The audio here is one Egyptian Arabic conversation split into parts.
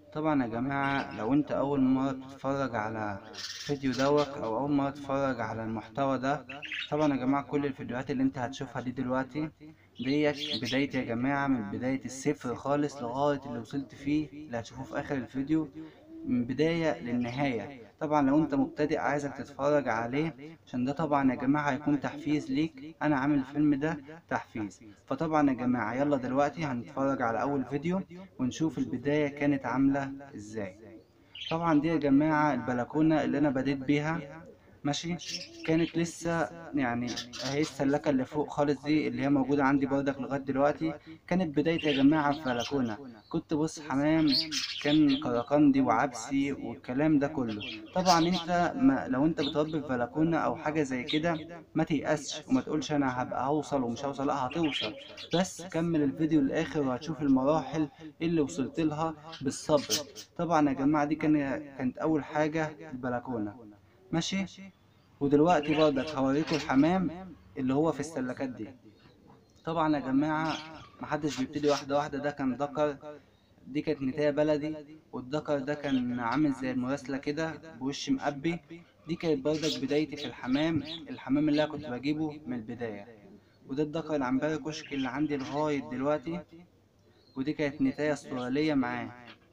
طبعا يا جماعة لو انت اول مرة تتفرج على فيديو دوت او اول مرة تتفرج على المحتوى ده طبعا يا جماعة كل الفيديوهات اللي انت هتشوفها دي دلوقتي ديت بداية يا جماعة من بداية الصفر خالص لغاية اللي وصلت فيه اللي هتشوفوه في اخر الفيديو من بداية للنهاية طبعا لو انت مبتدئ عايزك تتفرج عليه عشان ده طبعا يا جماعة هيكون تحفيز ليك انا عامل الفيلم ده تحفيز فطبعا يا جماعة يلا دلوقتي هنتفرج على اول فيديو ونشوف البداية كانت عاملة ازاي طبعا دي يا جماعة البلكونة اللي انا بديت بيها ماشي كانت لسه يعني اهي السلكة اللي فوق خالص دي اللي هي موجودة عندي بردك لغاية دلوقتي كانت بداية يا جماعة في بلكونة كنت بص حمام كان كركندي وعبسي والكلام ده كله طبعا انت ما لو انت بتربي في بلكونة او حاجة زي كده ما تيأسش وما تقولش انا هبقى هوصل ومش هوصل لا هتوصل بس كمل الفيديو للاخر وهتشوف المراحل اللي وصلت لها بالصبر طبعا يا جماعة دي كان كانت اول حاجة البلكونة ماشي ودلوقتي برضك هوريكم الحمام اللي هو في السلكات دي طبعا يا جماعة محدش بيبتدي واحدة واحدة ده كان ذكر دي كانت نتاية بلدي والذكر ده كان عامل زي المراسلة كده بوش مقبي دي كانت برضك بدايتي في الحمام الحمام اللي انا كنت بجيبه من البداية وده الذكر العنبري كشك اللي عندي لغاية دلوقتي ودي كانت نتاية استرالية معاه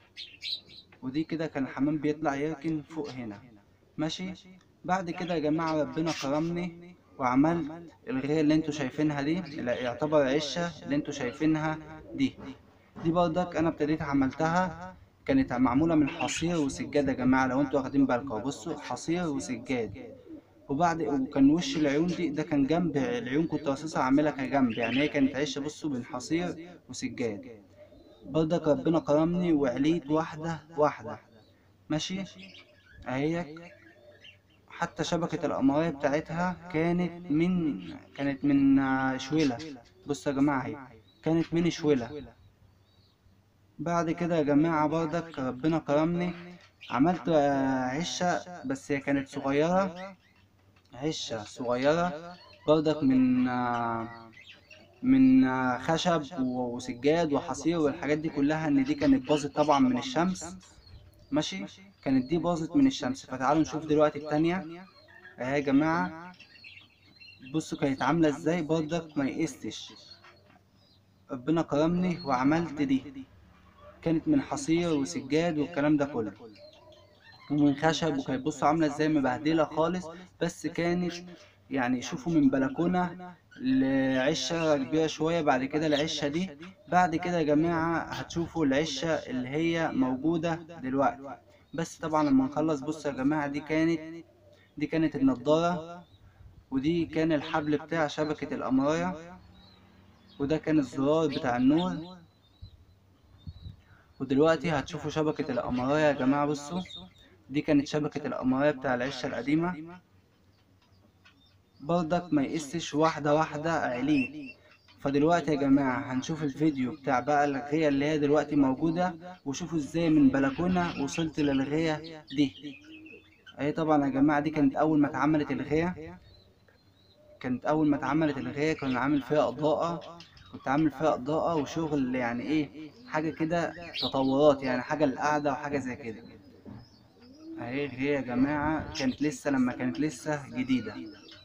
ودي كده كان الحمام بيطلع يركن فوق هنا ماشي بعد كده يا جماعة ربنا كرمني وعملت الغاية اللي انتوا شايفينها دي اللي يعتبر عشة اللي انتوا شايفينها دي دي برضك انا ابتديت عملتها كانت معمولة من حصير وسجاد يا جماعة لو انتوا واخدين بالكم بصوا حصير وسجاد وبعد وكان وش العيون دي ده كان جنب العيون كنت رصاصة عاملها كجنب يعني هي كانت عشة بصوا بين حصير وسجاد برضك ربنا كرمني وعليت واحدة واحدة ماشي اهيك حتى شبكة القمرية بتاعتها كانت من كانت من شويلة بصوا يا جماعة اهي كانت من شويلة بعد كده يا جماعة برضك ربنا كرمني عملت عشة بس هي كانت صغيرة عشة صغيرة برضك من من خشب وسجاد وحصير والحاجات دي كلها ان دي كانت باظت طبعا من الشمس ماشي كانت دي باظت من الشمس فتعالوا نشوف دلوقتي التانية اهي يا جماعة بصوا كانت عاملة ازاي برضك ما يقستش ربنا كرمني وعملت دي كانت من حصير وسجاد والكلام ده كله ومن خشب وكانت بصوا عاملة ازاي مبهدلة خالص بس كانت يعني شوفوا من بلكونة لعشة كبيرة شوية بعد كده العشة دي بعد كده يا جماعة هتشوفوا العشة اللي هي موجودة دلوقتي بس طبعا لما نخلص بصوا يا جماعة دي كانت دي كانت النضارة ودي كان الحبل بتاع شبكة القمراية وده كان الزرار بتاع النور ودلوقتي هتشوفوا شبكة القمراية يا جماعة بصوا دي كانت شبكة القمراية بتاع العشة القديمة برضك ما يقسش واحدة واحدة عليه فدلوقتي يا جماعة هنشوف الفيديو بتاع بقى الغية اللي هي دلوقتي موجودة وشوفوا ازاي من بلكونة وصلت للغية دي اهي طبعا يا جماعة دي كانت أول ما اتعملت الغية كانت أول ما اتعملت الغية كنا عامل فيها إضاءة كنت عامل فيها إضاءة وشغل يعني ايه حاجة كده تطورات يعني حاجة للقعدة وحاجة زي كده اهي غية يا جماعة كانت لسه لما كانت لسه جديدة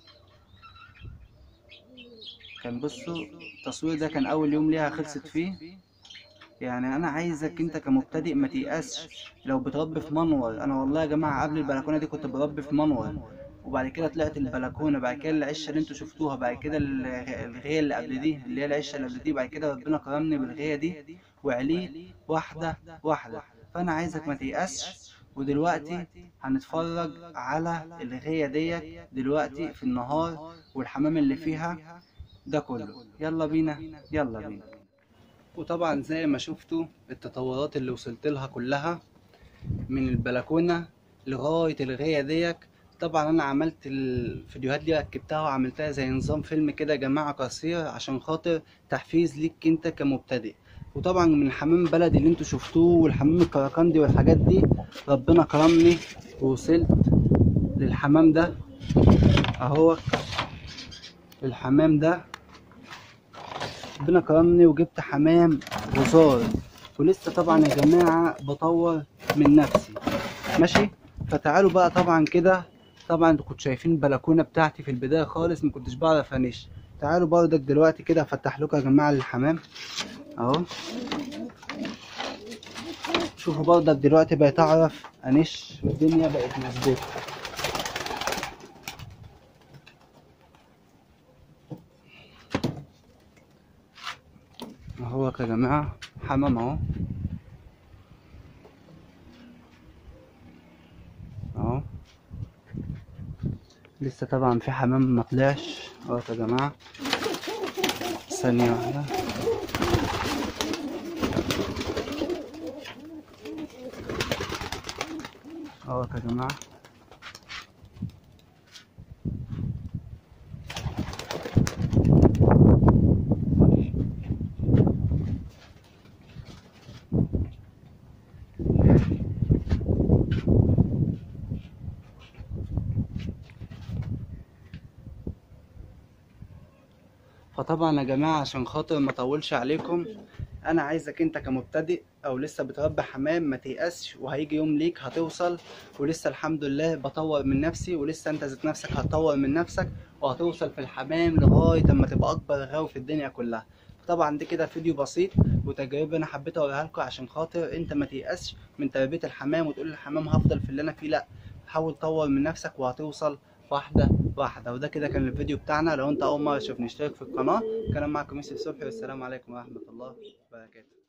كان بصوا التصوير ده كان اول يوم ليها خلصت فيه يعني انا عايزك انت كمبتدئ ما تيأسش لو بتربي في منور انا والله يا جماعه قبل البلكونه دي كنت بربي في منور وبعد كده طلعت البلكونه بعد كده العشه اللي انتوا شفتوها بعد كده الغيه اللي قبل دي اللي هي العشه اللي قبل دي بعد كده ربنا كرمني بالغيه دي وعليت واحده واحده فانا عايزك ما تيأسش ودلوقتي هنتفرج على الغيه ديت دلوقتي في النهار والحمام اللي فيها ده كله يلا بينا يلا بينا وطبعا زي ما شفتوا التطورات اللي وصلت لها كلها من البلكونه لغايه الغايه ديك طبعا انا عملت الفيديوهات دي ركبتها وعملتها زي نظام فيلم كده يا جماعه قصير عشان خاطر تحفيز ليك انت كمبتدئ وطبعا من الحمام بلدي اللي انتوا شفتوه والحمام الكركندي والحاجات دي ربنا كرمني ووصلت للحمام ده اهو الحمام ده ربنا كرمني وجبت حمام غزار ولسه طبعا يا جماعه بطور من نفسي ماشي فتعالوا بقى طبعا كده طبعا انتوا كنتوا شايفين البلكونه بتاعتي في البدايه خالص ما كنتش بعرف انش تعالوا برضك دلوقتي كده افتح لكم يا جماعه الحمام اهو شوفوا برضك دلوقتي بقيت اعرف انش والدنيا بقت مظبوطه اهو يا جماعه حمام اهو اهو لسه طبعا في حمام ما طلعش اهو يا جماعه ثانيه واحده اهو يا جماعه فطبعا يا جماعه عشان خاطر ما اطولش عليكم انا عايزك انت كمبتدئ او لسه بتربي حمام ما تيأسش وهيجي يوم ليك هتوصل ولسه الحمد لله بطور من نفسي ولسه انت ذات نفسك هتطور من نفسك وهتوصل في الحمام لغايه اما تبقى اكبر غاوي في الدنيا كلها طبعا دي كده فيديو بسيط وتجربه انا حبيت اوريها لكم عشان خاطر انت ما تيأسش من تربيه الحمام وتقول الحمام هفضل في اللي انا فيه لا حاول تطور من نفسك وهتوصل واحده واحده وده كده كان الفيديو بتاعنا لو انت اول مره تشوفني اشترك في القناه كان معكم يوسف صبحي والسلام عليكم ورحمه الله وبركاته